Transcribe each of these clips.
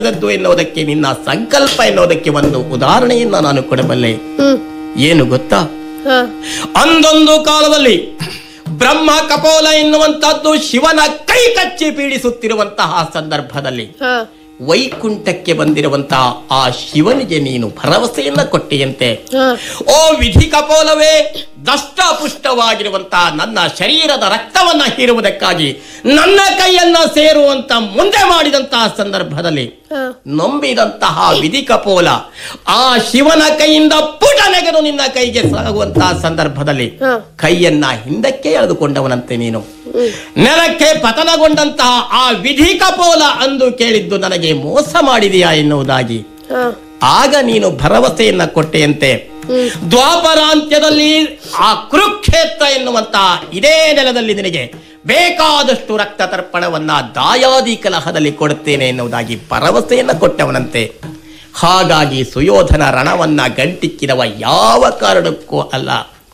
ದದ್ದು ಎನ್ನುವುದಕ್ಕೆ ನಿನ್ನ ಸಂಕಲ್ಪ ಎನ್ನುವುದಕ್ಕೆ ಒಂದು ಉದಾಹರಣೆಯನ್ನ ನಾನು ಕೊಡಬಲ್ಲೆ ಹ್ಮ್ ಏನು ಗೊತ್ತಾ ಹ ಅಂದೊಂದು ಕಾಲದಲ್ಲಿ ಬ್ರಹ್ಮ ಕಪೋಲ ಎನ್ನುವಂತಹದ್ದು ಶಿವನ ಕೈ ಕಚ್ಚಿ ಪೀಡಿಸುತ್ತಿರುವಂತಹ ಸಂದರ್ಭದಲ್ಲಿ ಹ ವೈಕುಂಠಕ್ಕೆ ಬಂದಿರುವಂತಹ ಆ ಶಿವನಿಗೆ ನೀನು ಭರವಸೆಯನ್ನ ಕೊಟ್ಟೆಯಂತೆ ಹ ಓ ವಿಧಿ ಕಪೋಲವೇ ದಷ್ಟಪುಷ್ಟವಾಗಿರುವಂತಹ ನನ್ನ ಶರೀರದ ರಕ್ತವನ್ನ ಹೀರುವುದಕ್ಕಾಗಿ ನನ್ನ ಕೈಯನ್ನ ಸೇರುವಂತ ಮುಂದೆ ಮಾಡಿದಂತಹ ಸಂದರ್ಭದಲ್ಲಿ ಹ ನಂಬಿದಂತಹ ವಿಧಿ ಕಪೋಲ ಆ ಶಿವನ ಕೈಯಿಂದ ಪುಟ ನೆಗೆದು ನಿನ್ನ ಕೈಗೆ ಸಾಗುವಂತಹ ಸಂದರ್ಭದಲ್ಲಿ ಹ ಕೈಯನ್ನ ಹಿಂದಕ್ಕೆ ಎಳೆದುಕೊಂಡವನಂತೆ ನೀನು ನೆಲಕ್ಕೆ ಪತನಗೊಂಡಂತಹ ಆ ವಿಧಿ ಕಪೋಲ ಅಂದು ಕೇಳಿದ್ದು ನನಗೆ ಮೋಸ ಮಾಡಿದೆಯಾ ಎನ್ನುವುದಾಗಿ ಹ ಆಗ ನೀನು ಭರವಸೆಯನ್ನ ಕೊಟ್ಟೆಯಂತೆ ದ್ವಾಪರಾಂತ್ಯದಲ್ಲಿ ಆ ಕುರುಕ್ಷೇತ್ರ ಎನ್ನುವಂತಹ ಇದೇ ನೆಲದಲ್ಲಿ ನಿನಗೆ ಬೇಕಾದಷ್ಟು ರಕ್ತ ತರ್ಪಣವನ್ನ ದಾಯಾದಿ ಕಲಹದಲ್ಲಿ ಕೊಡುತ್ತೇನೆ ಎನ್ನುವುದಾಗಿ ಭರವಸೆಯನ್ನ ಕೊಟ್ಟವನಂತೆ ಹಾಗಾಗಿ ಸುಯೋಧನ ರಣವನ್ನ ಗಂಟಿಕ್ಕಿದವ ಯಾವ ಕಾರಣಕ್ಕೂ ಅಲ್ಲ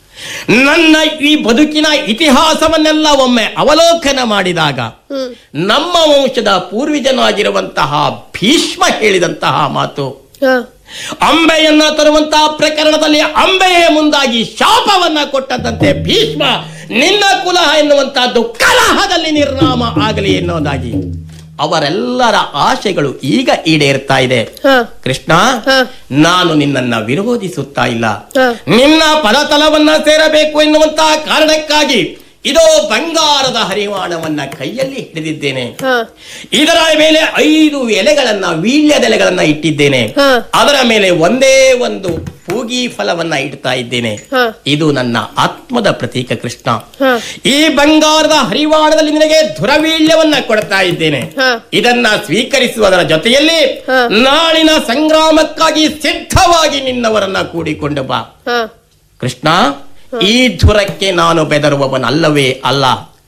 ನನ್ನ ಈ ಬದುಕಿನ ಇತಿಹಾಸವನ್ನೆಲ್ಲ ಒಮ್ಮೆ ಅವಲೋಕನ ಮಾಡಿದಾಗ ಹ್ಮ್ ನಮ್ಮ ವಂಶದ ಪೂರ್ವಿಜನಾಗಿರುವಂತಹ ಭೀಷ್ಮ ಹೇಳಿದಂತಹ ಮಾತು ಹ ಅಂಬೆಯನ್ನ ತರುವಂತಹ ಪ್ರಕರಣದಲ್ಲಿ ಅಂಬೆಯೇ ಮುಂದಾಗಿ ಶಾಪವನ್ನ ಕೊಟ್ಟಂತೆ ಭೀಷ್ಮ ನಿನ್ನ ಕುಲ ಎನ್ನುವಂತಹದ್ದು ಕಲಹದಲ್ಲಿ ನಿರ್ನಾಮ ಆಗಲಿ ಎನ್ನುವುದಾಗಿ ಅವರೆಲ್ಲರ ಆಶೆಗಳು ಈಗ ಈಡೇರ್ತಾ ಇದೆ ಹ ಕೃಷ್ಣ ಹ. ನಾನು ನಿನ್ನನ್ನ ವಿರೋಧಿಸುತ್ತಾ ಇಲ್ಲ ಹ. ನಿನ್ನ ಪದತಲವನ್ನ ಸೇರಬೇಕು ಎನ್ನುವಂತಹ ಕಾರಣಕ್ಕಾಗಿ ಇದೋ ಬಂಗಾರದ ಹರಿವಾಣವನ್ನ ಕೈಯಲ್ಲಿ ಹಿಡಿದಿದ್ದೇನೆ ಹ ಇದರ ಮೇಲೆ ಐದು ಎಲೆಗಳನ್ನ ವೀಳ್ಯದ ಎಲೆಗಳನ್ನ ಇಟ್ಟಿದ್ದೇನೆ ಹ. ಅದರ ಮೇಲೆ ಒಂದೇ ಒಂದು ಪೂಗಿ ಫಲವನ್ನ ಇಡ್ತಾ ಇದ್ದೇನೆ ಹ. ಇದು ನನ್ನ ಆತ್ಮದ ಪ್ರತೀಕ ಕೃಷ್ಣ ಹ. ಈ ಬಂಗಾರದ ಹರಿವಾಣದಲ್ಲಿ ನಿನಗೆ ದುರವೀಳ್ಯವನ್ನ ಕೊಡ್ತಾ ಇದ್ದೇನೆ ಹ. ಇದನ್ನ ಸ್ವೀಕರಿಸುವುದರ ಜೊತೆಯಲ್ಲಿ ಹ. ನಾಳಿನ ಸಂಗ್ರಾಮಕ್ಕಾಗಿ ಸಿದ್ಧವಾಗಿ ನಿನ್ನವರನ್ನ ಕೂಡಿಕೊಂಡು ಬಾ ಹ ಕೃಷ್ಣ ಈ ಧುರಕ್ಕೆ ನಾನು ಬೆದರುವವನಲ್ಲವೇ ಅಲ್ಲ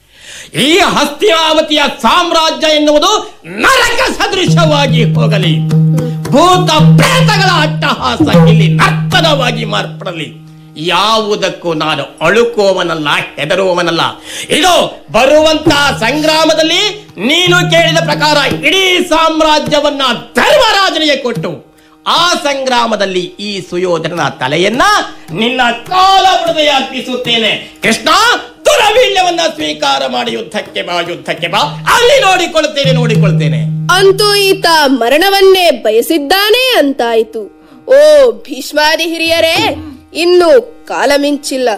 ಈ ಹಸ್ತಿನಾವತಿಯ ಸಾಮ್ರಾಜ್ಯ ಎನ್ನುವುದು ನರಕ ಸದೃಶವಾಗಿ ಹೋಗಲಿ ಭೂತ ಪ್ರೇತಗಳ ಅಟ್ಟಹಾಸ ಇಲ್ಲಿ ನರ್ತನವಾಗಿ ಮಾರ್ಪಡಲಿ ಯಾವುದಕ್ಕೂ ನಾನು ಅಳುಕುವವನಲ್ಲ ಹೆದರುವವನಲ್ಲ ಇದು ಬರುವಂತಹ ಸಂಗ್ರಾಮದಲ್ಲಿ ನೀನು ಕೇಳಿದ ಪ್ರಕಾರ ಇಡೀ ಸಾಮ್ರಾಜ್ಯವನ್ನ ಧರ್ಮರಾಜನಿಗೆ ಕೊಟ್ಟು ಆ ಸಂಗ್ರಾಮದಲ್ಲಿ ಈ ಸುಯೋಧನನ ತಲೆಯನ್ನ ನಿನ್ನ ಕಾಲ ಬುಡದೆಯ ಅರ್ಪಿಸುತ್ತೇನೆ ಕೃಷ್ಣ ದುರವೀಳ್ಯವನ್ನ ಸ್ವೀಕಾರ ಮಾಡಿ ಯುದ್ಧಕ್ಕೆ ಬಾ ಯುದ್ಧಕ್ಕೆ ಬಾ ಅಲ್ಲಿ ನೋಡಿಕೊಳ್ತೇನೆ ನೋಡಿಕೊಳ್ತೇನೆ ಅಂತೂ ಈತ ಮರಣವನ್ನೇ ಬಯಸಿದ್ದಾನೆ ಅಂತಾಯಿತು ಓ ಭೀಷ್ಮಾದಿ ಹಿರಿಯರೇ ಇನ್ನು ಕಾಲ ಮಿಂಚಿಲ್ಲ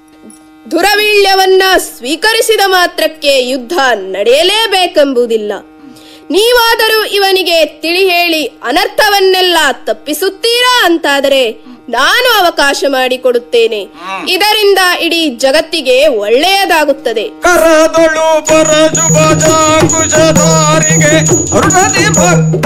ದುರವೀಳ್ಯವನ್ನ ಸ್ವೀಕರಿಸಿದ ಮಾತ್ರಕ್ಕೆ ಯುದ್ಧ ನಡೆಯಲೇಬೇಕೆಂಬುದಿಲ್ಲ ನೀವಾದರೂ ಇವನಿಗೆ ತಿಳಿ ಹೇಳಿ ಅನರ್ಥವನ್ನೆಲ್ಲ ತಪ್ಪಿಸುತ್ತೀರಾ ಅಂತಾದರೆ ನಾನು ಅವಕಾಶ ಮಾಡಿಕೊಡುತ್ತೇನೆ ಇದರಿಂದ ಇಡೀ ಜಗತ್ತಿಗೆ ಒಳ್ಳೆಯದಾಗುತ್ತದೆ ಕರದೊಳು ಬರಜು ಬಜ ಕುಶಧಾರಿಗೆ ಅರುಣದಿ ಭಕ್ತ